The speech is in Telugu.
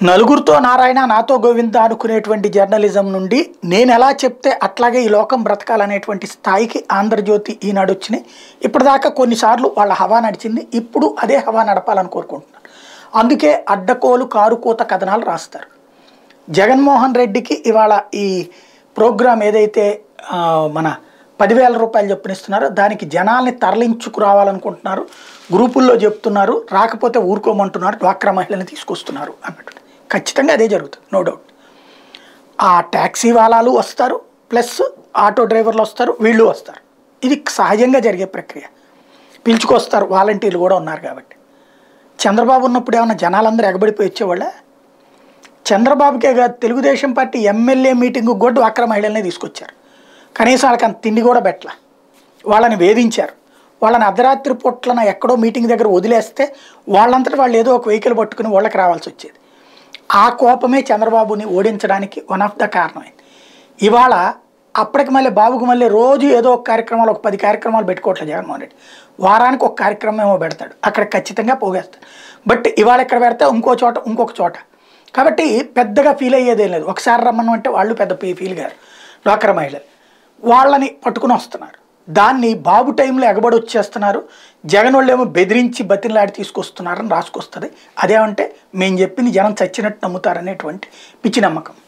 నలుగురితో నారాయణ నాతో గోవింద అనుకునేటువంటి జర్నలిజం నుండి నేను ఎలా చెప్తే అట్లాగే ఈ లోకం బ్రతకాలనేటువంటి స్థాయికి ఆంధ్రజ్యోతి ఈనాడు వచ్చినాయి ఇప్పటిదాకా కొన్నిసార్లు వాళ్ళ హవా నడిచింది ఇప్పుడు అదే హవా నడపాలని కోరుకుంటున్నారు అందుకే అడ్డకోలు కారుకోత కథనాలు రాస్తారు జగన్మోహన్ రెడ్డికి ఇవాళ ఈ ప్రోగ్రాం ఏదైతే ఆ, మన పదివేల రూపాయలు చెప్పనిస్తున్నారో దానికి జనాల్ని తరలించుకురావాలనుకుంటున్నారు గ్రూపుల్లో చెప్తున్నారు రాకపోతే ఊరుకోమంటున్నారు డ్వాక్రా మహిళని తీసుకొస్తున్నారు అన్నట్టు ఖచ్చితంగా అదే జరుగుతుంది నో డౌట్ ఆ ట్యాక్సీ వాలాలు వస్తారు ప్లస్ ఆటో డ్రైవర్లు వస్తారు వీళ్ళు వస్తారు ఇది సహజంగా జరిగే ప్రక్రియ పిలుచుకొస్తారు వాలంటీర్లు కూడా ఉన్నారు కాబట్టి చంద్రబాబు ఉన్నప్పుడు ఏమన్నా జనాలందరూ ఎగబడిపోయి వచ్చేవాళ్ళ చంద్రబాబుకే కాదు తెలుగుదేశం పార్టీ ఎమ్మెల్యే మీటింగ్ కూడా అక్రమ మహిళల్ని తీసుకొచ్చారు కనీసం వాళ్ళకి అంత తిండి కూడా పెట్టల వాళ్ళని వేధించారు వాళ్ళని అర్ధరాత్రి పూట్లన ఎక్కడో మీటింగ్ దగ్గర వదిలేస్తే వాళ్ళంతటా వాళ్ళు ఏదో ఒక వెహికల్ పట్టుకుని వాళ్ళకి రావాల్సి వచ్చేది ఆ కోపమే చంద్రబాబుని ఓడించడానికి వన్ ఆఫ్ ద కారణమైంది ఇవాళ అప్పటికి మళ్ళీ బాబుకు మళ్ళీ రోజు ఏదో ఒక కార్యక్రమాలు ఒక పది కార్యక్రమాలు పెట్టుకోవట్లేదు జగన్మోహన్ రెడ్డి వారానికి ఒక కార్యక్రమం ఏమో పెడతాడు అక్కడ ఖచ్చితంగా పోగేస్తాడు బట్ ఇవాళ ఇక్కడ పెడితే ఇంకో చోట ఇంకొక చోట కాబట్టి పెద్దగా ఫీల్ అయ్యేదేం లేదు ఒకసారి రమ్మను అంటే వాళ్ళు పెద్ద ఫీల్ గారు డ్వాక్రా మహిళలు వాళ్ళని పట్టుకుని వస్తున్నారు దాన్ని బాబు టైంలో ఎగబడి వచ్చేస్తున్నారు జగన్ వాళ్ళు ఏమో బెదిరించి బతిలాడి తీసుకొస్తున్నారని రాసుకొస్తుంది అదేమంటే మేము చెప్పింది జనం చచ్చినట్టు నమ్ముతారనేటువంటి పిచ్చి నమ్మకం